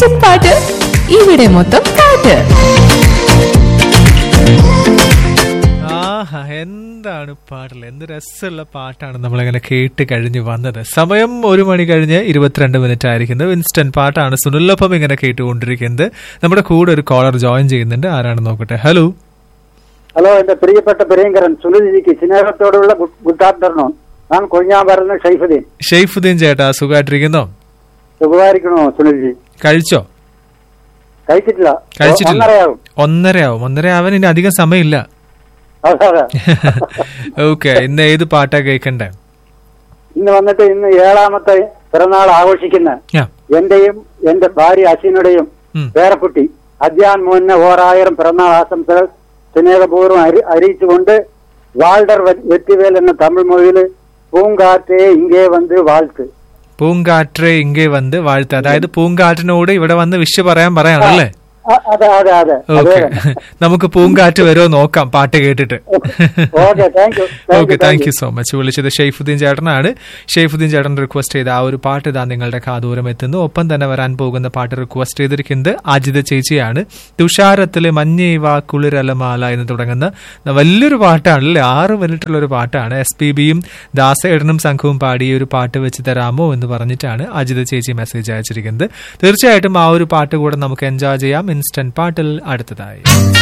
Instant പാട്ട് ഇവിടെ മൊത്തം പാട്ട് ആഹാ എന്താണ് പാട്ടിൽ എന്ത് രസമുള്ള പാട്ടാണ് നമ്മളിങ്ങനെ കേട്ട് കഴിഞ്ഞ് വന്നത് സമയം ഒരു മണി കഴിഞ്ഞ് ഇരുപത്തിരണ്ട് മിനിറ്റ് ആയിരിക്കുന്നു ഇൻസ്റ്റന്റ് പാട്ടാണ് സുനിലൊപ്പം ഇങ്ങനെ കേട്ടുകൊണ്ടിരിക്കുന്നത് നമ്മുടെ കൂടെ ഒരു കോളർ ജോയിൻ ചെയ്യുന്നുണ്ട് ആരാണെന്ന് നോക്കട്ടെ ഹലോ ഹലോ എന്റെ പ്രിയപ്പെട്ട പ്രിയങ്കരൻ സുനിൽജിക്ക് സ്നേഹത്തോടുള്ള ഗുഡ് ഗുഡ് ആഫ്റ്റർനൂൺ ഞാൻ കൊഴിഞ്ഞാമ്പറന്ന് ഷൈഫുദ്ദീൻ ഷെയ്ഫുദ്ദീൻ ചേട്ടാ സുഖമായിട്ടിരിക്കുന്നോ സുഖമായിരിക്കണോ സുനിൽജി കഴിച്ചോ കഴിച്ചിട്ടില്ല കഴിച്ചിട്ടില്ല ഒന്നരയാകും ഒന്നരയാവും ഒന്നര ആവാൻ ഇനി അധികം സമയമില്ല അതെ അതെ ഓക്കെ ഇന്ന് ഏത് പാട്ടാ കേൾക്കണ്ടേ ഇന്ന് വന്നിട്ട് ഇന്ന് ഏഴാമത്തെ പിറന്നാൾ ആഘോഷിക്കുന്ന ആ എന്റെയും എന്റെ ഭാര്യ അശ്വിനുടെയും ഉം. പേരക്കുട്ടി അധ്യാൻ മോഹന് ഓരായിരം പിറന്നാൾ ആശംസകൾ സ്നേഹപൂർവ്വം അരി അറിയിച്ചുകൊണ്ട് വാൾഡർ വെ- വെറ്റിവേൽ എന്ന തമിഴ് മൊഴിയിൽ പൂങ്കാറ്റേ ഇങ്ങേ വന്ന് വാഴ്ത്ത് പൂങ്കാറ്റെ ഇங்கே വന്ന് വാഴ്ത്ത അതായത് പൂങ്കാറ്റിനോട് ഇവിടെ വന്ന് വിഷ് പറയാൻ പറയാണല്ലേ അ- അതെ അതെ അതെ ഓക്കെ അതെ നമുക്ക് പൂങ്കാറ്റ് വരുമോ നോക്കാം പാട്ട് കേട്ടിട്ട് okay thank you okay thank you so much വിളിച്ചത് ഷെയ്ഫുദ്ദീൻ ചേട്ടനാണ് ഷെയ്ഫുദ്ദീൻ ചേട്ടൻ റിക്വസ്റ്റ് ചെയ്ത ആ ഒരു പാട്ട് ഇതാ നിങ്ങളുടെ കാതൂരം എത്തുന്നു ഒപ്പം തന്നെ വരാൻ പോകുന്ന പാട്ട് റിക്വസ്റ്റ് ചെയ്തിരിക്കുന്നത് അജിത ചേച്ചിയാണ് തുഷാരത്തിലെ മഞ്ഞേവ കുളിരലമാല എന്ന് തുടങ്ങുന്ന വലിയൊരു പാട്ടാണ് അല്ലേ ആറ് മിനിറ്റുള്ള ഒരു പാട്ടാണ് എസ് പി ബിയും ദാസേടനും സംഘവും പാടിയ ഒരു പാട്ട് വെച്ച് തരാമോ എന്ന് പറഞ്ഞിട്ടാണ് അജിത ചേച്ചി മെസ്സേജ് അയച്ചിരിക്കുന്നത് തീർച്ചയായിട്ടും ആ ഒരു പാട്ട് കൂടെ നമുക്ക് എൻജോയ് ചെയ്യാം ഇൻസ്റ്റന്റ് പാട്ടിൽ അടുത്തതായി